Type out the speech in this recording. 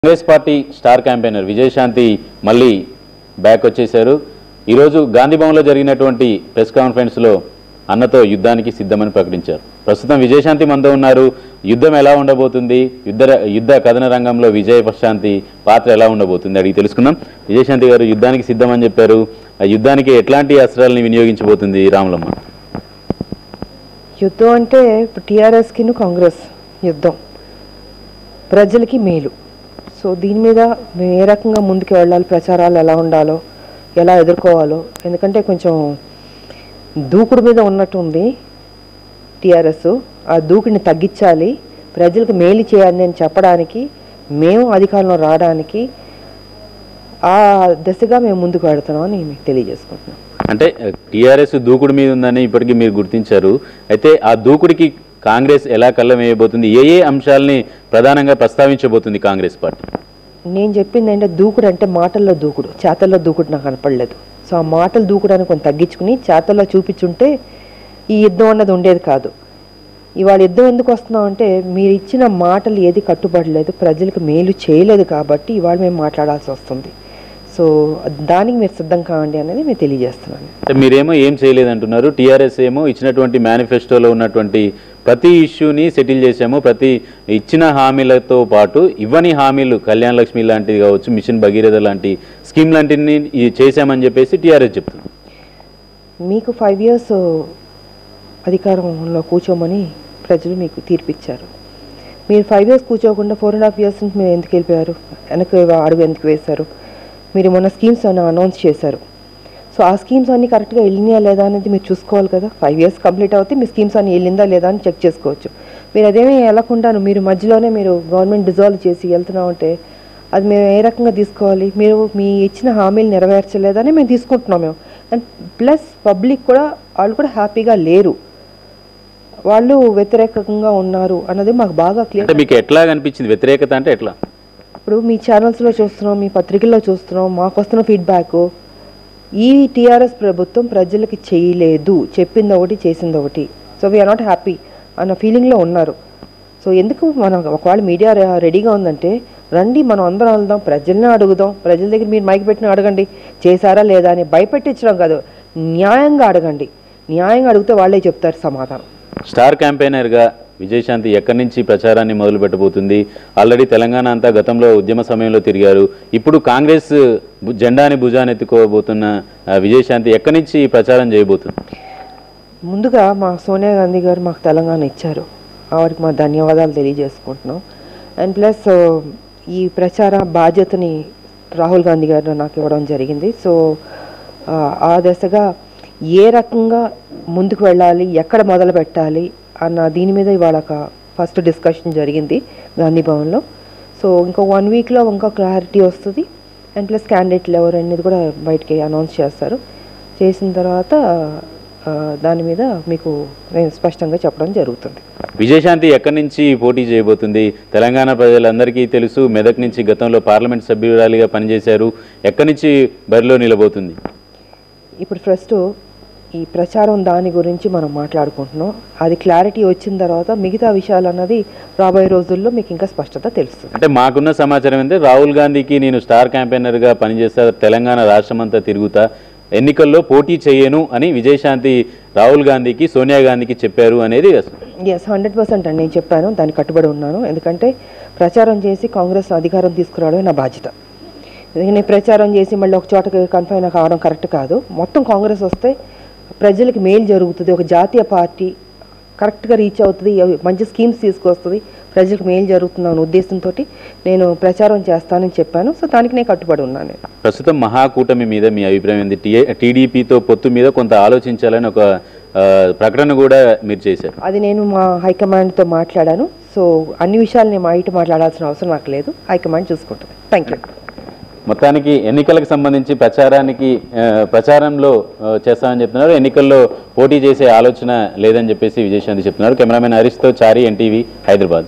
Congress party star campaigner Vijayashanti మళ్ళీ back వచ్చేశారు ఈరోజు గాంధీ భవన్లో జరిగినటువంటి ప్రెస్ కాన్ఫరెన్స్లో అన్నతో యుద్ధానికి సిద్ధమని ప్రకటించారు ప్రస్తుతం విజయశాంతి మనతో ఉన్నారు యుద్ధం ఎలా ఉండబోతుంది యుద్ధ యుద్ధ కథన రంగంలో విజయ ప్రశాంతి పాత్ర ఎలా ఉండబోతుంది అడిగి తెలుసుకుందాం విజయశాంతి గారు యుద్ధానికి సిద్ధమని చెప్పారు ఆ యుద్ధానికి ఎట్లాంటి అస్త్రాలని వినియోగించబోతుంది రాములమ్మ యుద్ధం అంటే ఇప్పుడు టీఆర్ఎస్కిను కాంగ్రెస్ యుద్ధం ప్రజలకి మేలు సో దీని మీద మేము ఏ రకంగా ముందుకు వెళ్ళాలి ప్రచారాలు ఎలా ఉండాలో ఎలా ఎదుర్కోవాలో ఎందుకంటే కొంచెం దూకుడు మీద ఉన్నట్టు ఉంది టీఆర్ఎస్ ఆ దూకుడిని తగ్గించాలి ప్రజలకు మేలు చేయాలి అని చెప్పడానికి మేము అధికారంలో రావడానికి ఆ దశగా మేము ముందుకు వెళుతున్నామని మీకు తెలియజేసుకుంటున్నాం అంటే టీఆర్ఎస్ దూకుడు మీద ఉందని ఇప్పటికీ మీరు గుర్తించారు అయితే ఆ దూకుడికి కాంగ్రెస్ ఎలా కళ్ళం వేయబోతుంది ఏ ఏ అంశాలని ప్రధానంగా ప్రస్తావించబోతుంది కాంగ్రెస్ పార్టీ నేను చెప్పింది అంటే దూకుడు అంటే మాటల్లో దూకుడు చేతల్లో దూకుడు నాకు కనపడలేదు సో ఆ మాటలు దూకుడాన్ని కొంచెం తగ్గించుకుని చేతల్లో చూపించుంటే ఈ యుద్ధం అన్నది ఉండేది కాదు ఇవాళ యుద్ధం ఎందుకు వస్తున్నాం అంటే మీరు ఇచ్చిన మాటలు ఏది కట్టుబడలేదు ప్రజలకు మేలు చేయలేదు కాబట్టి ఇవాళ మేము మాట్లాడాల్సి వస్తుంది సో దానికి మీరు సిద్ధం కావండి అనేది మేము తెలియజేస్తున్నాను అంటే మీరేమో ఏం చేయలేదంటున్నారు టీఆర్ఎస్ ఏమో ఇచ్చినటువంటి మేనిఫెస్టోలో ఉన్నటువంటి ప్రతి ఇష్యూని సెటిల్ చేసాము ప్రతి ఇచ్చిన హామీలతో పాటు ఇవ్వని హామీలు కళ్యాణ లక్ష్మి లాంటిది కావచ్చు మిషన్ భగీరథ లాంటి స్కీమ్ లాంటివి ఈ చేశామని చెప్పేసి టీఆర్ఎస్ చెప్తుంది మీకు ఫైవ్ ఇయర్స్ అధికారంలో కూర్చోమని ప్రజలు మీకు తీర్పిచ్చారు మీరు ఫైవ్ ఇయర్స్ కూర్చోకుండా ఫోర్ అండ్ హాఫ్ ఇయర్స్ నుంచి మీరు ఎందుకు వెళ్ళిపోయారు వెనక్కి అడుగు ఎందుకు వేశారు మీరు మొన్న స్కీమ్స్ అని అనౌన్స్ చేశారు సో ఆ స్కీమ్స్ అన్ని కరెక్ట్గా వెళ్ళినాయా లేదా అనేది మీరు చూసుకోవాలి కదా ఫైవ్ ఇయర్స్ కంప్లీట్ అవుతే మీ స్కీమ్స్ అన్ని వెళ్ళిందా లేదా అని చెక్ చేసుకోవచ్చు మీరు అదేమీ వెళ్ళకుండాను మీరు మధ్యలోనే మీరు గవర్నమెంట్ డిజాల్వ్ చేసి వెళ్తున్నామంటే అది మేము ఏ రకంగా తీసుకోవాలి మీరు మీ ఇచ్చిన హామీలు నెరవేర్చలేదని మేము తీసుకుంటున్నాం మేము అండ్ ప్లస్ పబ్లిక్ కూడా వాళ్ళు కూడా హ్యాపీగా లేరు వాళ్ళు వ్యతిరేకంగా ఉన్నారు అన్నది మాకు బాగా క్లియర్ అంటే మీకు ఎట్లా అనిపించింది వ్యతిరేకత అంటే ఎట్లా ఇప్పుడు మీ ఛానల్స్లో చూస్తున్నాం మీ పత్రికల్లో చూస్తున్నాం మాకు వస్తున్న ఫీడ్బ్యాక్ ఈ టీఆర్ఎస్ ప్రభుత్వం ప్రజలకి చేయలేదు చెప్పింది ఒకటి చేసింది ఒకటి సో వీఆర్ నాట్ హ్యాపీ అన్న ఫీలింగ్లో ఉన్నారు సో ఎందుకు మనం ఒకవేళ మీడియా రెడీగా ఉందంటే రండి మనం అందరం వెళ్దాం ప్రజల్ని అడుగుదాం ప్రజల దగ్గర మీరు మైక్ పెట్టిన అడగండి చేశారా లేదా అని భయపెట్టించడం కాదు న్యాయంగా అడగండి న్యాయంగా అడిగితే వాళ్ళే చెప్తారు సమాధానం స్టార్ క్యాంపెయినర్గా విజయశాంతి ఎక్కడి నుంచి ప్రచారాన్ని మొదలు పెట్టబోతుంది ఆల్రెడీ తెలంగాణ అంతా గతంలో ఉద్యమ సమయంలో తిరిగారు ఇప్పుడు కాంగ్రెస్ భు- జెండాని భుజాన్ని ఎత్తుకోబోతున్న ఆ, విజయశాంతి ఎక్కడి నుంచి ఈ ప్రచారం చేయబోతుంది ముందుగా మా సోనియా గాంధీ గారు మాకు తెలంగాణ ఇచ్చారు ఆవిడకి మా ధన్యవాదాలు తెలియజేసుకుంటున్నాం అండ్ ప్లస్ ఈ ప్రచార బాధ్యతని రాహుల్ గాంధీ గారు నాకు ఇవ్వడం జరిగింది సో ఆ, ఆ దశగా ఏ రకంగా ముందుకు వెళ్ళాలి ఎక్కడ మొదలు పెట్టాలి అన్న దీని మీద ఇవాళ ఒక ఫస్ట్ డిస్కషన్ జరిగింది గాంధీ భవన్లో సో ఇంకో వన్ వీక్లో ఇంకా క్లారిటీ వస్తుంది అండ్ ప్లస్ క్యాండిడేట్లు ఎవరు అనేది కూడా బయటికి అనౌన్స్ చేస్తారు చేసిన తర్వాత ఆ, దాని మీద మీకు నేను స్పష్టంగా చెప్పడం జరుగుతుంది విజయశాంతి ఎక్కడి నుంచి పోటీ చేయబోతుంది తెలంగాణ ప్రజలందరికీ తెలుసు మెదక్ నుంచి గతంలో పార్లమెంట్ సభ్యురాలిగా పనిచేశారు ఎక్కడి నుంచి బరిలో నిలబోతుంది ఇప్పుడు ఫస్ట్ ఈ ప్రచారం దాని గురించి మనం మాట్లాడుకుంటున్నాం అది క్లారిటీ వచ్చిన తర్వాత మిగతా విషయాలు అన్నది రాబోయే రోజుల్లో మీకు ఇంకా స్పష్టత తెలుస్తుంది అంటే మాకున్న సమాచారం ఏంటంటే రాహుల్ గాంధీకి నేను స్టార్ క్యాంపెయినర్గా పనిచేస్తా తెలంగాణ రాష్ట్రమంతా తిరుగుతా ఎన్నికల్లో పోటీ చేయను అని విజయశాంతి రాహుల్ గాంధీకి సోనియా గాంధీకి చెప్పారు అనేది అసలు. ఎస్ హండ్రెడ్ పర్సెంట్ అండి నేను చెప్పాను దానికి కట్టుబడి ఉన్నాను ఎందుకంటే ప్రచారం చేసి కాంగ్రెస్ అధికారం తీసుకురావడమే నా బాధ్యత ఎందుకంటే నేను ప్రచారం చేసి మళ్ళీ ఒక చోటకి కన్ఫైన్ కావడం కరెక్ట్ కాదు మొత్తం కాంగ్రెస్ వస్తే ప్రజలకి మేలు జరుగుతుంది ఒక జాతీయ పార్టీ కరెక్ట్గా రీచ్ అవుతుంది మంచి స్కీమ్స్ తీసుకొస్తుంది ప్రజలకు మేలు జరుగుతుంది అనే ఉద్దేశంతో నేను ప్రచారం చేస్తానని చెప్పాను సో దానికి నేను కట్టుబడి ఉన్నాను నేను. ప్రస్తుతం మహాకూటమి మీద మీ అభిప్రాయం ఏంది టీ టీడీపీతో పొత్తు మీద కొంత ఆలోచించాలని ఒక ఆ, ప్రకటన కూడా మీరు చేశారు అది నేను మా హైకమాండ్తో మాట్లాడాను సో అన్ని విషయాలు నేను మా ఇటు మాట్లాడాల్సిన అవసరం నాకు లేదు హైకమాండ్ చూసుకుంటుంది థ్యాంక్ యూ మొత్తానికి ఎన్నికలకు సంబంధించి ప్రచారానికి ఆ, ప్రచారంలో ఆ, చేస్తామని చెప్తున్నారు ఎన్నికల్లో పోటీ చేసే ఆలోచన లేదని చెప్పేసి విజయశాంతి చెప్తున్నారు కెమెరామెన్ హరీష్తో చారి ఎన్టీవీ హైదరాబాద్